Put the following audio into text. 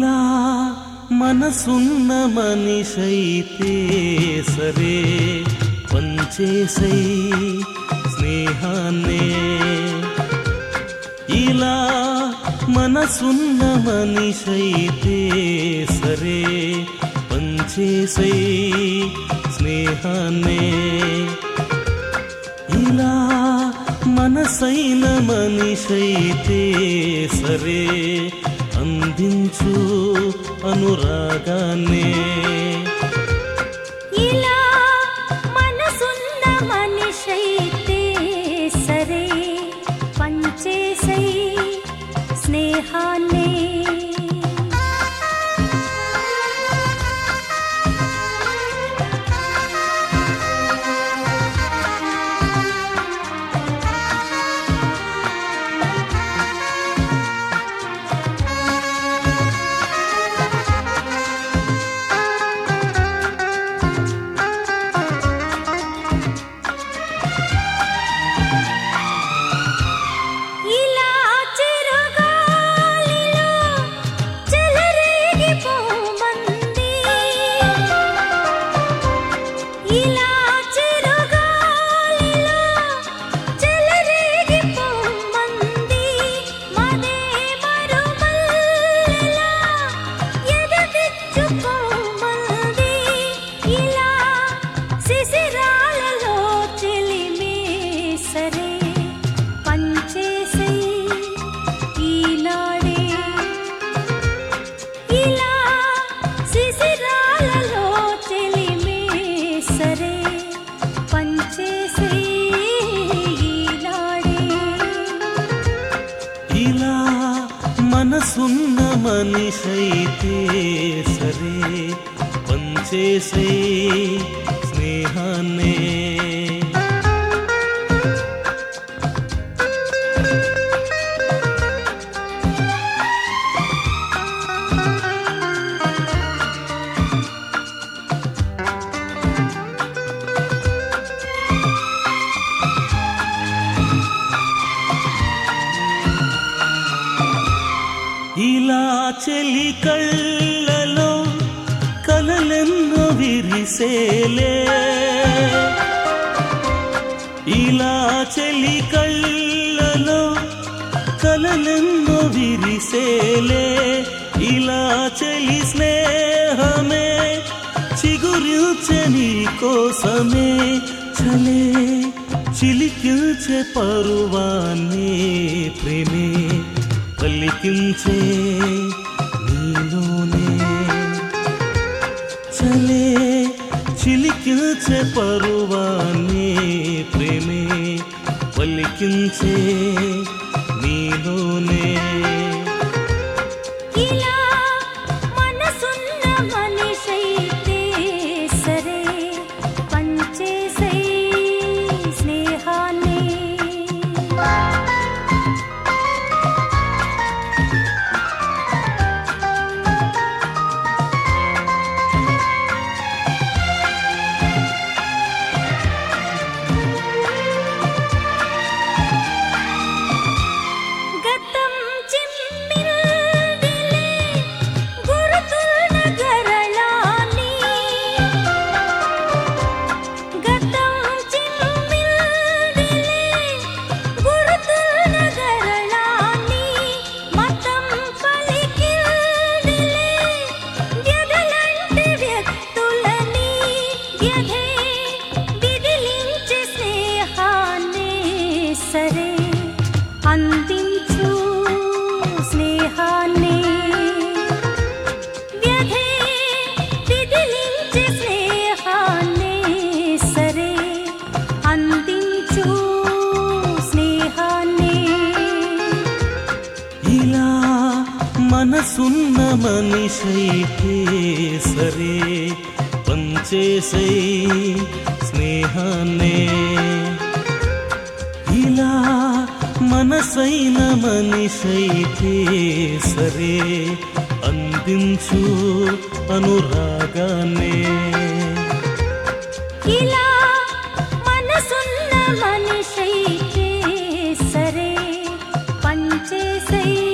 ఇలా మనసున్న మనిషైతే సరే పంచేసై స్నేహాన్నే ఇలా మనసున్న మనిషైతే సరే పంచేసై స్నేహాన్నే ఇలా మనసైన మనిషైతే సరే అందించు అనురాగాన్నే ఇలా మనసున్న మనిషైతే సరే పంచేసై స్నేహాన్నే ఇలా చిరుగాలిలో చెలరేగిపోమంది ఇలా చిరుగాలిలో చెలరేగిపోమంది మదే మరుమల్లెలా ఎదగిచ్చుకోమంది ఇలా శిశిరాలలో చెలిమే సరే పంచేసై ఈనాడే ఇలా శిశిరాలలో చెలిమే సరే పంచేసై ఈనాడే ఇలా మనసున్న మనిషైతే సరే పంచేసే స్నేహాన్నే ఇలా చెలి కళ్ళలో కలలెన్నో విరిసేలే ఇలా చెలి కళ్ళలో కలలెన్నో విరిసేలే ఇలా చెలి స్నేహమే చిగురుచని కోసమే చలే చిలికిల్చే పరువాన్ని ప్రేమే పలికించే నీలోనే చలే చిలికిల్చే పరువాన్ని ప్రేమే పలికించే నీలోనే ఇలా మనసున్న మనిషైతే సరే పంచేసై స్నేహాన్ని గతం చిమ్మిల్దిలే గురుతున్న గరళాని గతం చిమ్మిల్దిలే గురుతున్న గరళాని మతం పలికిల్దిలే వ్యధలంటి వ్యక్తులని వ్యధే విదిలించి స్నేహాన్ని సరే అందించు స్నేహాన్ని వ్యధే విదిలించి స్నేహాన్ని సరే అందించు స్నేహాన్ని ఇలా మనసున్న మనిషైతే సరే పంచేసై స్నేహాన్నే ఇలా మనసైన మనిషైతే సరే అందించు అనురాగాన్నే ఇలా మనసున్న మనిషైతే సరే పంచేసై